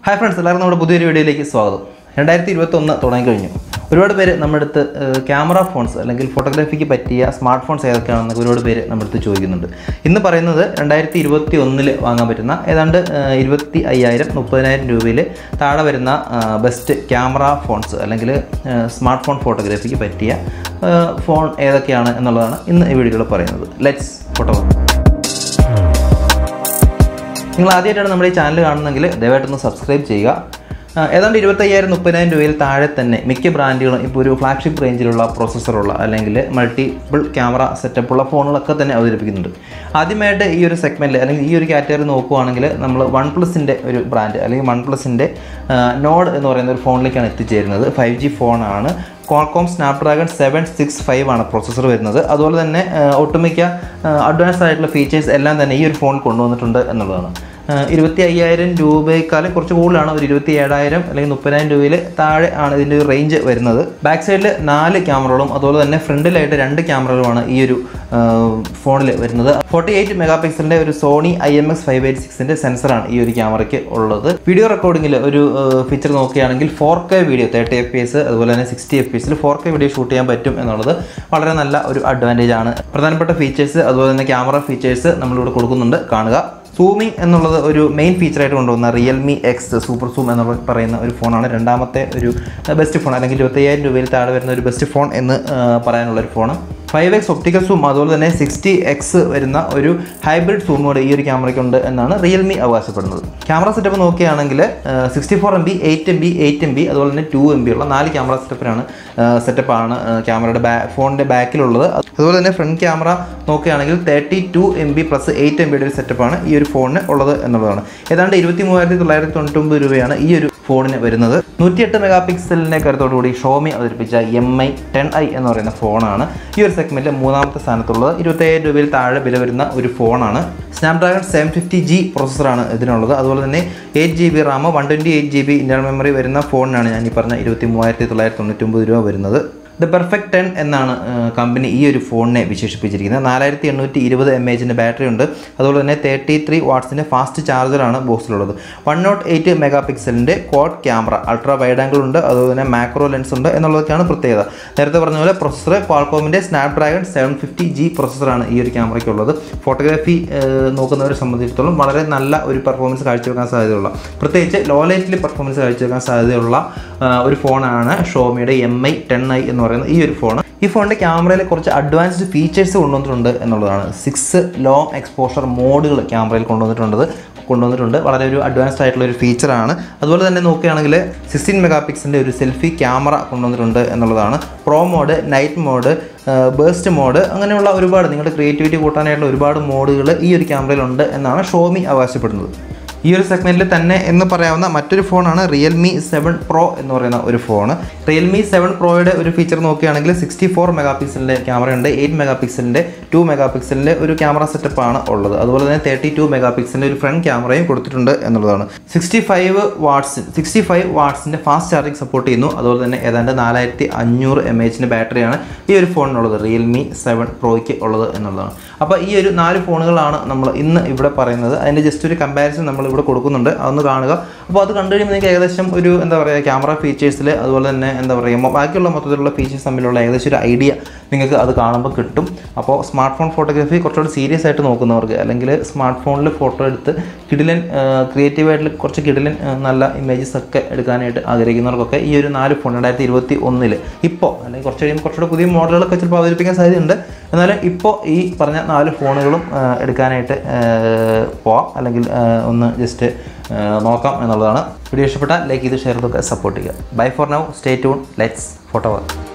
hi friends എല്ലാവർക്കും നമ്മുടെ പുതിയൊരു വീഡിയോയിലേക്ക് സ്വാഗതം രണ്ടായിരത്തി ഇരുപത്തി ഒന്ന് തുടങ്ങിക്കഴിഞ്ഞു ഒരുപാട് പേര് നമ്മുടെ അടുത്ത് ക്യാമറ ഫോൺസ് അല്ലെങ്കിൽ ഫോട്ടോഗ്രാഫിക്ക് പറ്റിയ സ്മാർട്ട് ഫോൺസ് ഏതൊക്കെയാണെന്ന് ഒരുപാട് പേര് നമ്മുടെ അടുത്ത് ചോദിക്കുന്നുണ്ട് ഇന്ന് പറയുന്നത് രണ്ടായിരത്തി ഇരുപത്തി ഒന്നിൽ വാങ്ങാൻ പറ്റുന്ന ഏതാണ്ട് ഏഹ്, ഇരുപത്തി അയ്യായിരം മുപ്പതിനായിരം രൂപയിൽ താഴെ വരുന്ന ബെസ്റ്റ് ക്യാമറ ഫോൺസ് അല്ലെങ്കിൽ സ്മാർട്ട് ഫോൺ ഫോട്ടോഗ്രാഫിക്ക് പറ്റിയ ഏഹ്, ഫോൺ ഏതൊക്കെയാണ് എന്നുള്ളതാണ് ഇന്ന് ഈ വീഡിയോയിൽ പറയുന്നത് ലെറ്റ്സ് ഫോട്ടോ നിങ്ങൾ ആദ്യമായിട്ടാണ് നമ്മുടെ ഈ ചാനൽ കാണുന്നതെങ്കിൽ ദയവായിട്ടൊന്ന് സബ്സ്ക്രൈബ് ചെയ്യുക ആ, ഏതാണ്ട് ഇരുപത്തയ്യായിരം മുപ്പതിനായിരം രൂപയിൽ താഴെ തന്നെ മിക്ക ബ്രാൻഡുകളും ഇപ്പോൾ ഒരു ഫ്ലാഗ്ഷിപ്പ് റേഞ്ചിലുള്ള പ്രോസസ്സറുള്ള അല്ലെങ്കിൽ മൾട്ടിപ്പിൾ ക്യാമറ സെറ്റപ്പുള്ള ഫോണുകളൊക്കെ തന്നെ അവതരിപ്പിക്കുന്നുണ്ട് ആദ്യമായിട്ട് ഈ ഒരു സെഗ്മെൻറ്റിൽ അല്ലെങ്കിൽ ഈ ഒരു കാറ്റഗറി നോക്കുവാണെങ്കിൽ നമ്മൾ വൺ പ്ലസിൻ്റെ ഒരു ബ്രാൻഡ് അല്ലെങ്കിൽ വൺ പ്ലസിൻ്റെ നോഡ് എന്ന് പറയുന്ന ഒരു ഫോണിലേക്കാണ് എത്തിച്ചേരുന്നത് ഫൈവ് ജി ഫോണാണ് Qualcomm Snapdragon seven six five ആണ് പ്രോസസ്സർ വരുന്നത് അതുപോലെ തന്നെ ആ, ഒട്ടുമിക്ക അഡ്വാൻസ്ഡ് ആയിട്ടുള്ള ഫീച്ചേഴ്സ് എല്ലാം തന്നെ ഈ ഒരു ഫോൺ കൊണ്ടുവന്നിട്ടുണ്ട് എന്നുള്ളതാണ് ആ, ഇരുപത്തി അയ്യായിരം രൂപയെക്കാളും കുറച്ച് കൂടുതലാണ് ഒരു ഇരുപത്തി ഏഴായിരം അല്ലെങ്കിൽ മുപ്പതിനായിരം രൂപയിൽ താഴെ ആണ് ഇതിൻ്റെ ഒരു റേഞ്ച് വരുന്നത് ബാക്ക് സൈഡിൽ നാല് ക്യാമറകളും അതുപോലെ തന്നെ ഫ്രണ്ടിലായിട്ട് രണ്ട് ക്യാമറകളുമാണ് ഈ ഒരു ഫോണിൽ വരുന്നത് ഫോർട്ടി എയ്റ്റ് മെഗാ പിക്സലിൻ്റെ ഒരു Sony I M X five eight സിക്സിൻ്റെ സെൻസറാണ് ഈ ഒരു ക്യാമറയ്ക്ക് ഉള്ളത് വീഡിയോ റെക്കോർഡിങ്ങിൽ ഒരു ഫീച്ചർ നോക്കുകയാണെങ്കിൽ four K video thirty F P S അതുപോലെ തന്നെ സിക്സ്റ്റി എഫ് പി എസിൽ ഫോർ കെ വീഡിയോ ഷൂട്ട് ചെയ്യാൻ പറ്റും എന്നുള്ളത് വളരെ നല്ല ഒരു അഡ്വാൻറ്റേജ് ആണ് പ്രധാനപ്പെട്ട ഫീച്ചേഴ്സ് അതുപോലെ തന്നെ ക്യാമറ ഫീച്ചേഴ്സ് നമ്മളിവിടെ കൊടുക്കുന്നുണ്ട് കാണുക സൂമിംഗ് എന്നുള്ളത് ഒരു മെയിൻ ഫീച്ചറായിട്ട് കൊണ്ടുവന്ന റിയൽമി എക്സ് സൂപ്പർ സൂം എന്ന് പറയുന്ന ഒരു ഫോണാണ് രണ്ടാമത്തെ ഒരു ബെസ്റ്റ് ഫോൺ അല്ലെങ്കിൽ ഇരുപത്തയ്യായിരം രൂപയിൽ താഴെ വരുന്ന ഒരു ബെസ്റ്റ് ഫോൺ എന്ന് ആ, പറയാനുള്ള ഒരു phone five X optical zoom അതുപോലെ തന്നെ സിക്സ്റ്റി എക്സ് വരുന്ന ഒരു ഹൈബ്രിഡ് സൂം കൂടെ ഈ ഒരു ക്യാമറയ്ക്കുണ്ട് എന്നാണ് റിയൽമി അവകാശപ്പെടുന്നത് ക്യാമറ സെറ്റപ്പ് നോക്കുകയാണെങ്കിൽ sixty four M B eight M B eight M B അതുപോലെ തന്നെ ടു എം ബി ഉള്ള നാല് ക്യാമറ സെറ്റപ്പിനാണ് സെറ്റപ്പാണ് ക്യാമറയുടെ ബാ ഫോണിൻ്റെ ബാക്കിലുള്ളത് അതുപോലെ തന്നെ ഫ്രണ്ട് ക്യാമറ നോക്കുകയാണെങ്കിൽ thirty two M B plus eight M ബിയുടെ ഒരു സെറ്റപ്പാണ് ഈ ഒരു ഫോണിന് ഉള്ളത് എന്നുള്ളതാണ് ഏതാണ്ട് ഇരുപത്തി മൂവായിരത്തി തൊള്ളായിരത്തി തൊണ്ണൂറ്റൊമ്പത് രൂപയാണ് ഈ ഒരു ഫോണിന് വരുന്നത് നൂറ്റിയെട്ട് മെഗാ പിക്സലിൻ്റെ കരുത്തോടുകൂടി ഷോമി അവതരിപ്പിച്ച എം ഐ ടെൻ ഐ എന്ന് പറയുന്ന ഫോണാണ് ഈ ഒരു സെഗ്മെൻറ്റിൽ മൂന്നാമത്തെ സ്ഥാനത്തുള്ളത് ഇരുപത്തയ്യായിരം രൂപയിൽ താഴെ വില വരുന്ന ഒരു ഫോണാണ് സ്നാപ്ഡ്രാഗൺ സെവൻ ഫിഫ്റ്റി ജി പ്രോസസ്സറാണ് ഇതിനുള്ളത് അതുപോലെ തന്നെ eight G B RAM one twenty eight G B internal memory വരുന്ന ഫോണിനാണ് ഞാൻ ഈ പറഞ്ഞ ഇരുപത്തി മൂവായിരത്തി തൊള്ളായിരത്തി തൊണ്ണൂറ്റൊമ്പത് രൂപ വരുന്നത് ദ പെർഫെക്റ്റ് ടെൻ എന്നാണ് കമ്പനി ഈ ഒരു ഫോണിനെ വിശേഷിപ്പിച്ചിരിക്കുന്നത് നാലായിരത്തി എണ്ണൂറ്റി ഇരുപത് എം എച്ചിൻ്റെ ബാറ്ററി ഉണ്ട് അതുപോലെ തന്നെ തേർട്ടി ത്രീ വാട്ട്സിൻ്റെ ഫാസ്റ്റ് ചാർജറാണ് ബോക്സിലുള്ളത് വൺ നോട്ട് എയ്റ്റ് മെഗാ പിക്സലിൻ്റെ quad camera ultra wide angle ഉണ്ട് അതുപോലെ തന്നെ മാക്രോ ലെൻസ് ഉണ്ട് എന്നുള്ളതൊക്കെയാണ് പ്രത്യേകത നേരത്തെ പറഞ്ഞ പോലെ പ്രൊസസ്സർ ക്വാൾകോമിൻ്റെ സ്നാപ്ഡ്രാഗൺ സെവൻ ഫിഫ്റ്റി ജി പ്രൊസസ്സറാണ് ഈ ഒരു ക്യാമറയ്ക്കുള്ളത് ഫോട്ടോഗ്രാഫി നോക്കുന്നവരെ സംബന്ധിച്ചിടത്തോളം വളരെ നല്ല ഒരു പെർഫോമൻസ് കാഴ്ചവെക്കാൻ സാധ്യതയുള്ള പ്രത്യേകിച്ച് ലോ ലൈറ്റിൽ പെർഫോമൻസ് കാഴ്ചവെക്കാൻ സാധ്യതയുള്ള ആ, ഒരു ഫോണാണ് ഷോമിയുടെ എം ഐ ടെൻ ഐ എന്ന് പറയുന്ന ഈ ഒരു ഫോൺ ഈ ഫോണിൻ്റെ ക്യാമറയിൽ കുറച്ച് അഡ്വാൻസ്ഡ് ഫീച്ചേഴ്സ് കൊണ്ടുവന്നിട്ടുണ്ട് എന്നുള്ളതാണ് സിക്സ് ലോങ് എക്സ്പോഷർ മോഡുകൾ ക്യാമറയിൽ കൊണ്ടുവന്നിട്ടുണ്ട് കൊണ്ടുവന്നിട്ടുണ്ട് വളരെ ഒരു അഡ്വാൻസ്ഡ് ആയിട്ടുള്ള ഒരു ഫീച്ചറാണ് അതുപോലെ തന്നെ നോക്കുകയാണെങ്കിൽ സിക്സ്റ്റീൻ മെഗാ പിക്സലിൻ്റെ ഒരു സെൽഫി ക്യാമറ കൊണ്ടുവന്നിട്ടുണ്ട് എന്നുള്ളതാണ് pro mode night mode burst mode അങ്ങനെയുള്ള ഒരുപാട് നിങ്ങളുടെ ക്രിയേറ്റിവിറ്റി കൂട്ടാനായിട്ടുള്ള ഒരുപാട് മോഡുകൾ ഈ ഒരു ക്യാമറയിലുണ്ട് എന്നാണ് ഷോമി അവകാശപ്പെടുന്നത് ഈ ഒരു സെഗ്മെൻറ്റിൽ തന്നെ എന്ന് പറയാവുന്ന മറ്റൊരു ഫോണാണ് റിയൽമി സെവൻ പ്രോ എന്ന് പറയുന്ന ഒരു ഫോൺ റിയൽമി സെവൻ പ്രോയുടെ ഒരു ഫീച്ചർ നോക്കുകയാണെങ്കിൽ സിക്സ്റ്റി ഫോർ മെഗാ പിക്സലിൻ്റെ ക്യാമറയുണ്ട് എയ്റ്റ് മെഗാ പിക്സലിൻ്റെ ടു മെഗാ പിക്സലിൻ്റെ ഒരു ക്യാമറ സെറ്റപ്പാണ് ഉള്ളത് അതുപോലെ തന്നെ തേർട്ടി ടു മെഗാ പിക്സലിൻ്റെ ഒരു ഫ്രണ്ട് ക്യാമറയും കൊടുത്തിട്ടുണ്ട് എന്നുള്ളതാണ് sixty five watts sixty five വാട്ട്സിൻ്റെ ഫാസ്റ്റ് ചാർജിങ് സപ്പോർട്ട് ചെയ്യുന്നു അതുപോലെ തന്നെ ഏതാണ്ട് നാലായിരത്തി അഞ്ഞൂറ് എം എച്ചിൻ്റെ ബാറ്ററിയാണ് ഈ ഒരു ഫോണിനുള്ളത് റിയൽമി സെവൻ പ്രോയ്ക്ക് ഉള്ളത് എന്നുള്ളതാണ് അപ്പോൾ ഈ ഒരു നാല് ഫോണുകളാണ് നമ്മൾ ഇന്ന് ഇവിടെ പറയുന്നത് അതിൻ്റെ ജസ്റ്റ് ഒരു കമ്പാരിസൺ നമ്മൾ ഇവിടെ കൊടുക്കുന്നുണ്ട് അതൊന്ന് കാണുക അപ്പോൾ അത് കണ്ടു കഴിയുമ്പോൾ നിങ്ങൾക്ക് ഏകദേശം ഒരു എന്താ പറയുക ക്യാമറ ഫീച്ചേഴ്സിൽ അതുപോലെ തന്നെ എന്താ പറയുക ബാക്കിയുള്ള മൊത്തത്തിലുള്ള ഫീച്ചേഴ്സ് തമ്മിലുള്ള ഏകദേശം ഒരു ഐഡിയ നിങ്ങൾക്ക് അത് കാണുമ്പോൾ കിട്ടും അപ്പോൾ സ്മാർട്ട് ഫോൺ ഫോട്ടോഗ്രാഫി കുറച്ചുകൂടി സീരിയസ് ആയിട്ട് നോക്കുന്നവർക്ക് അല്ലെങ്കിൽ സ്മാർട്ട് ഫോണിൽ ഫോട്ടോ എടുത്ത് കിടിലൻ ക്രിയേറ്റീവ് ആയിട്ടുള്ള കുറച്ച് കിടിലൻ ആ, നല്ല ഇമേജസ് ഒക്കെ എടുക്കാനായിട്ട് ആഗ്രഹിക്കുന്നവർക്കൊക്കെ ഈ ഒരു നാല് ഫോൺ രണ്ടായിരത്തി ഇരുപത്തി ഒന്നിൽ ഇപ്പോൾ അല്ലെങ്കിൽ കുറച്ച് കഴിയുമ്പോൾ കുറച്ചുകൂടെ പുതിയ മോഡലുകളൊക്കെ ചിലപ്പോൾ അവതരിപ്പിക്കാൻ സാധ്യതയുണ്ട് എന്നാലും ഇപ്പോൾ ഈ പറഞ്ഞ നാല് ഫോണുകളും ആ, എടുക്കാനായിട്ട് ആ, പോവാം അല്ലെങ്കിൽ ആ, ഒന്ന് ജസ്റ്റ് നോക്കാം എന്നുള്ളതാണ് വീഡിയോ ഇഷ്ടപ്പെട്ടാൽ ലൈക്ക് ചെയ്ത് ഷെയർ ചെയ്തൊക്കെ സപ്പോർട്ട് ചെയ്യുക bye for now stay tune let's photo work